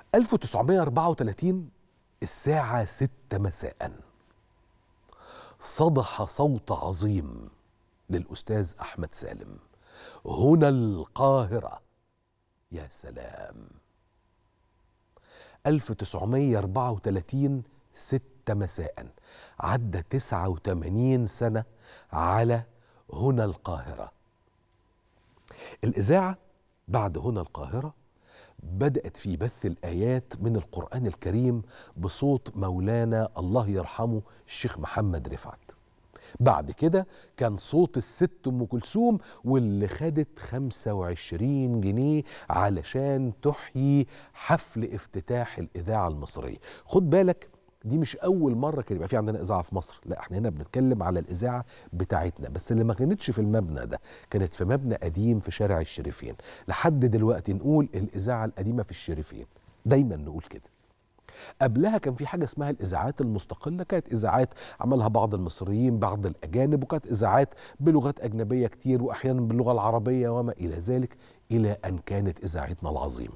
1934 الساعة 6 مساء صدح صوت عظيم للأستاذ أحمد سالم هنا القاهرة يا سلام 1934 6 مساء عدى 89 سنة على هنا القاهرة الإذاعة بعد هنا القاهرة بدأت في بث الآيات من القرآن الكريم بصوت مولانا الله يرحمه الشيخ محمد رفعت بعد كده كان صوت الست ام كلثوم واللي خدت 25 جنيه علشان تحيي حفل افتتاح الاذاعه المصريه خد بالك دي مش اول مره كان يبقى في عندنا اذاعه في مصر لا احنا هنا بنتكلم على الاذاعه بتاعتنا بس اللي ما كانتش في المبنى ده كانت في مبنى قديم في شارع الشريفين لحد دلوقتي نقول الاذاعه القديمه في الشريفين دايما نقول كده قبلها كان في حاجه اسمها الاذاعات المستقله كانت اذاعات عملها بعض المصريين بعض الاجانب وكانت اذاعات بلغات اجنبيه كتير واحيانا باللغه العربيه وما الى ذلك الى ان كانت اذاعتنا العظيمه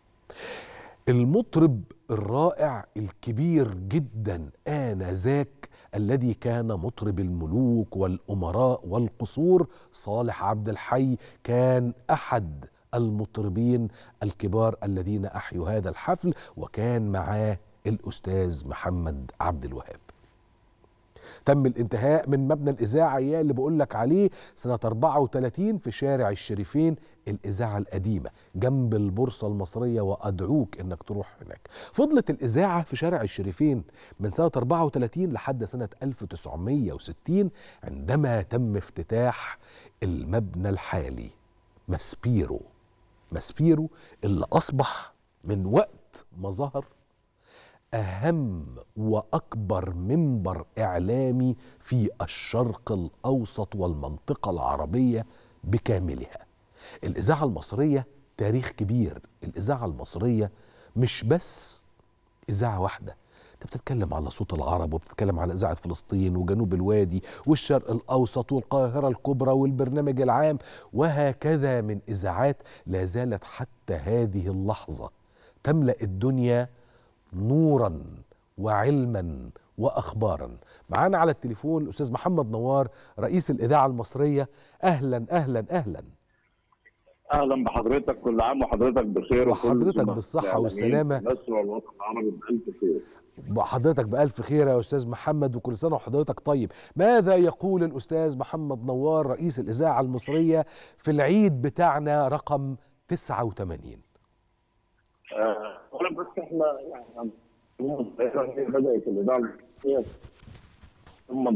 المطرب الرائع الكبير جدا آنذاك الذي كان مطرب الملوك والأمراء والقصور صالح عبد الحي كان أحد المطربين الكبار الذين أحيوا هذا الحفل وكان معاه الأستاذ محمد عبد الوهاب تم الانتهاء من مبنى الإذاعة يا اللي بقول لك عليه سنة 34 في شارع الشريفين الإذاعة القديمة جنب البورصة المصرية وأدعوك إنك تروح هناك فضلت الإذاعة في شارع الشريفين من سنة 34 لحد سنة 1960 عندما تم افتتاح المبنى الحالي ماسبيرو ماسبيرو اللي أصبح من وقت ما ظهر اهم واكبر منبر اعلامي في الشرق الاوسط والمنطقه العربيه بكاملها الاذاعه المصريه تاريخ كبير الاذاعه المصريه مش بس اذاعه واحده انت بتتكلم على صوت العرب وبتتكلم على اذاعه فلسطين وجنوب الوادي والشرق الاوسط والقاهره الكبرى والبرنامج العام وهكذا من اذاعات لا زالت حتى هذه اللحظه تملا الدنيا نورا وعلما واخبارا معانا على التليفون الاستاذ محمد نوار رئيس الاذاعه المصريه اهلا اهلا اهلا اهلا بحضرتك كل عام وحضرتك بخير وحضرتك بالصحه والسلامه مصر والوطن العربي بالف خير وحضرتك بألف خير يا أستاذ محمد وكل سنة وحضرتك طيب ماذا يقول الأستاذ محمد نوار رئيس الإذاعة المصرية في العيد بتاعنا رقم 89 اولا بس احنا يعني بدات الاذاعه المصريه ثم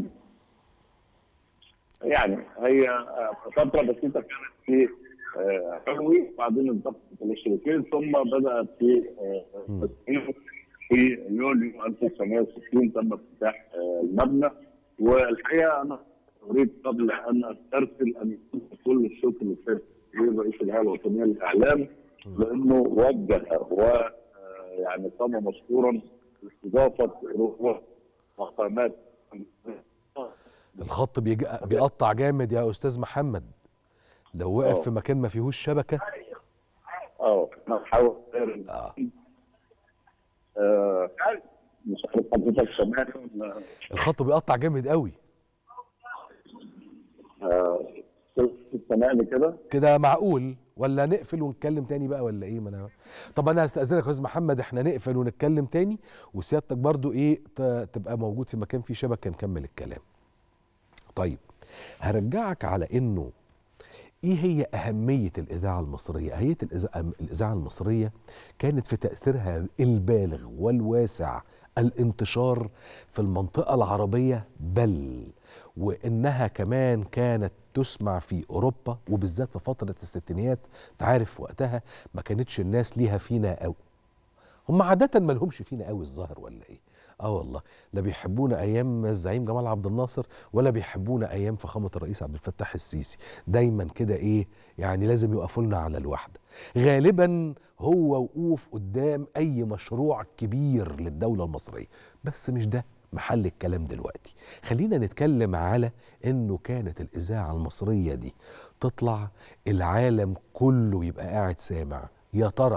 يعني هي فتره بسيطه كانت في حلوي وبعدين انضمت للشركتين ثم بدات في في يوليو 1960 تم افتتاح المبنى والحقيقه انا اريد قبل ان استرسل ان كل الشكر للسيد رئيس الهيئه الوطنيه للاعلام لانه وجه و يعني قام مشكورا باستضافه مقامات الخط بيج... بيقطع جامد يا استاذ محمد لو وقف أوه. في مكان ما فيهوش شبكه اه انا بحاول اه آه مش عارف حضرتك سمعت الخط بيقطع جامد قوي آه سامعني كده كده معقول ولا نقفل ونتكلم تاني بقى ولا ايه ما انا طب انا هستاذنك يا استاذ محمد احنا نقفل ونتكلم تاني وسيادتك برضو ايه ت- تبقى موجود في مكان فيه شبكه نكمل الكلام طيب هرجعك على انه ايه هي اهميه الاذاعه المصريه اهميه الإذاعة- الاذاعه المصريه كانت في تاثيرها البالغ والواسع الانتشار في المنطقه العربيه بل وانها كمان كانت تسمع في اوروبا وبالذات في فتره الستينيات تعرف وقتها ما كانتش الناس ليها فينا قوي هم عادة ما لهمش فينا قوي الظاهر ولا ايه؟ اه والله لا بيحبونا ايام الزعيم جمال عبد الناصر ولا بيحبونا ايام فخامة الرئيس عبد الفتاح السيسي، دايما كده ايه؟ يعني لازم يقفوا لنا على الواحدة. غالبا هو وقوف قدام اي مشروع كبير للدولة المصرية، بس مش ده محل الكلام دلوقتي. خلينا نتكلم على انه كانت الاذاعة المصرية دي تطلع العالم كله يبقى قاعد سامع، يا ترى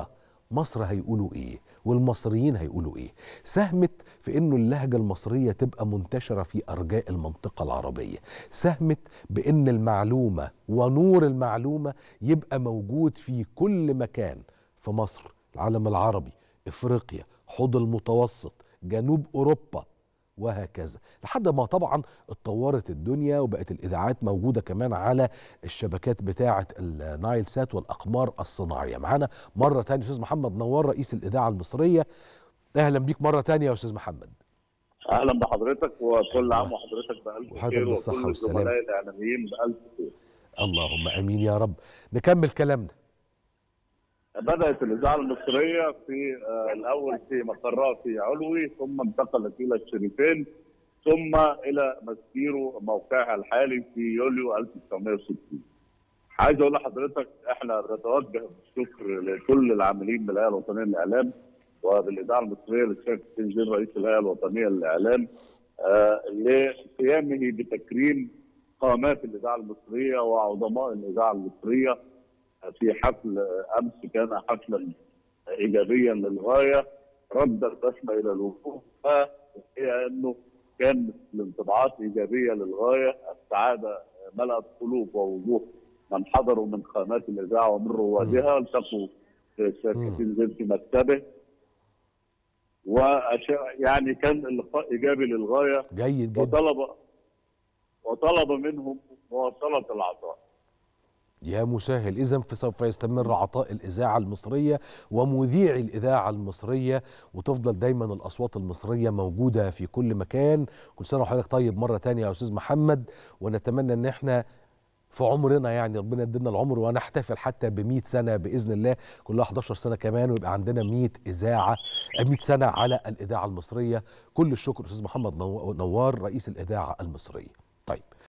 مصر هيقولوا ايه والمصريين هيقولوا ايه ساهمت في انه اللهجه المصريه تبقى منتشره في ارجاء المنطقه العربيه ساهمت بان المعلومه ونور المعلومه يبقى موجود في كل مكان في مصر العالم العربي افريقيا حوض المتوسط جنوب اوروبا وهكذا لحد ما طبعا اتطورت الدنيا وبقت الاذاعات موجوده كمان على الشبكات بتاعه النايل سات والاقمار الصناعيه معانا مره تانية استاذ محمد نوار رئيس الاذاعه المصريه اهلا بيك مره تانية يا استاذ محمد اهلا بحضرتك وكل عام وحضرتك بالف وحضرتك خير بالصحة وكل والسلامة. الزملاء الاعلاميين بالف خير اللهم امين يا رب نكمل كلامنا بدات الاذاعه المصريه في آه، الاول في مقرها في علوي ثم انتقلت الى الشريفين ثم الى مسيره موقعها الحالي في يوليو 1960 عايز اقول لحضرتك احنا بنتوجه بالشكر لكل العاملين بالهيئه الوطنيه للاعلام وبالاذاعه المصريه للشيخ حسين رئيس الهيئه الوطنيه للاعلام آه، لقيامه بتكريم قامات الاذاعه المصريه وعظماء الاذاعه المصريه في حفل امس كان حفلا ايجابيا للغايه رد البسمه الى الوقوف هي انه كان الانطباعات ايجابيه للغايه السعاده ملأت قلوب ووجوه من حضروا من قامات الاذاعه ومن روادها التقوا في الشيخ مم. حسين زين في مكتبه وأشياء يعني كان اللقاء ايجابي للغايه جيد جدا وطلب وطلب منهم مواصله العطاء يا مسهل اذا فسوف يستمر عطاء الاذاعه المصريه ومذيعي الاذاعه المصريه وتفضل دايما الاصوات المصريه موجوده في كل مكان كل سنه وحضرتك طيب مره تانية يا استاذ محمد ونتمنى ان احنا في عمرنا يعني ربنا يدينا العمر ونحتفل حتى ب 100 سنه باذن الله كلها 11 سنه كمان ويبقى عندنا 100 اذاعه 100 سنه على الاذاعه المصريه كل الشكر استاذ محمد نو- نوار رئيس الاذاعه المصريه طيب